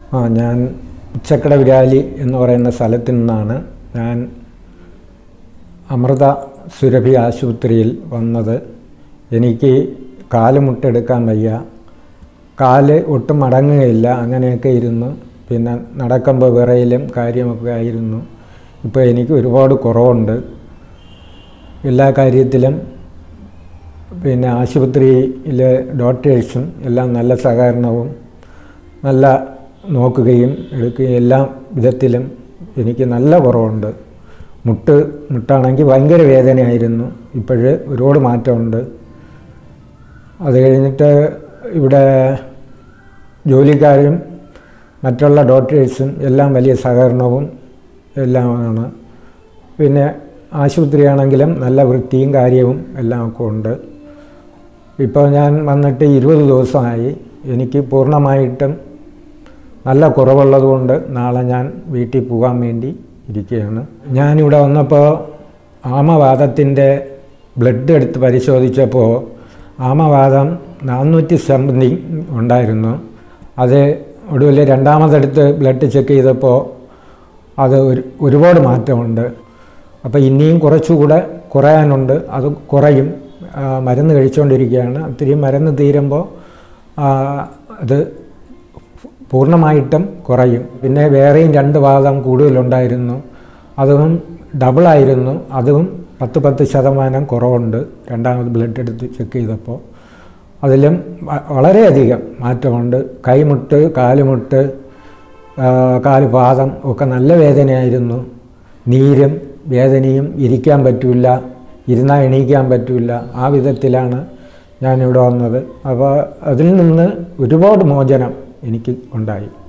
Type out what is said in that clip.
ആ ഞാൻ ഉച്ചക്കട വിരാലി എന്ന് പറയുന്ന സ്ഥലത്തു നിന്നാണ് ഞാൻ അമൃത സുരഭി ആശുപത്രിയിൽ വന്നത് എനിക്ക് കാല് മുട്ടെടുക്കാൻ വയ്യ കാല് ഒട്ടും മടങ്ങുകയില്ല അങ്ങനെയൊക്കെ ഇരുന്നു പിന്നെ നടക്കുമ്പോൾ വിറയിലും കാര്യമൊക്കെ ആയിരുന്നു ഇപ്പോൾ എനിക്ക് ഒരുപാട് കുറവുണ്ട് എല്ലാ കാര്യത്തിലും പിന്നെ ആശുപത്രിയിലെ ഡോക്ടേഴ്സും എല്ലാം നല്ല സഹകരണവും നല്ല നോക്കുകയും എടുക്കുകയും എല്ലാ വിധത്തിലും എനിക്ക് നല്ല കുറവുണ്ട് മുട്ട് മുട്ടാണെങ്കിൽ ഭയങ്കര വേദനയായിരുന്നു ഇപ്പോഴ് ഒരുപാട് മാറ്റമുണ്ട് അത് കഴിഞ്ഞിട്ട് ഇവിടെ ജോലിക്കാരും മറ്റുള്ള ഡോക്ടേഴ്സും എല്ലാം വലിയ സഹകരണവും എല്ലാമാണ് പിന്നെ ആശുപത്രിയാണെങ്കിലും നല്ല വൃത്തിയും കാര്യവും എല്ലാം ഒക്കെ ഉണ്ട് ഇപ്പോൾ ഞാൻ വന്നിട്ട് ഇരുപത് ദിവസമായി എനിക്ക് പൂർണ്ണമായിട്ടും നല്ല കുറവുള്ളതുകൊണ്ട് നാളെ ഞാൻ വീട്ടിൽ പോകാൻ വേണ്ടി ഇരിക്കുകയാണ് ഞാനിവിടെ വന്നപ്പോൾ ആമവാദത്തിൻ്റെ ബ്ലഡ് എടുത്ത് പരിശോധിച്ചപ്പോൾ ആമവാദം നാനൂറ്റി സംതിങ് ഉണ്ടായിരുന്നു അത് ഒടുവിൽ രണ്ടാമതെടുത്ത് ബ്ലഡ് ചെക്ക് ചെയ്തപ്പോൾ അത് ഒരു ഒരുപാട് മാറ്റമുണ്ട് അപ്പോൾ ഇനിയും കുറച്ചുകൂടെ കുറയാനുണ്ട് അത് കുറയും ആ, മരുന്ന് കഴിച്ചുകൊണ്ടിരിക്കുകയാണ് ഒത്തിരി മരുന്ന് തീരുമ്പോൾ ആ, അത് പൂർണ്ണമായിട്ടും കുറയും പിന്നെ വേറെയും രണ്ട് വാദം കൂടുതലുണ്ടായിരുന്നു അതും ഡബിളായിരുന്നു അതും പത്ത് പത്ത് ശതമാനം കുറവുണ്ട് രണ്ടാമത് ബ്ലഡ് എടുത്ത് ചെക്ക് ചെയ്തപ്പോൾ അതിലും വ- വളരെയധികം മാറ്റമുണ്ട് കൈമുട്ട് കാലുമുട്ട് ആ, കാല് പാദം ഒക്കെ നല്ല വേദനയായിരുന്നു നീരും വേദനയും ഇരിക്കാൻ പറ്റില്ല ഇരുന്നാൽ എണീക്കാൻ പറ്റില്ല ആ വിധത്തിലാണ് ഞാനിവിടെ വന്നത് അപ്പോൾ അതിൽ നിന്ന് ഒരുപാട് മോചനം എനിക്ക് ഉണ്ടായി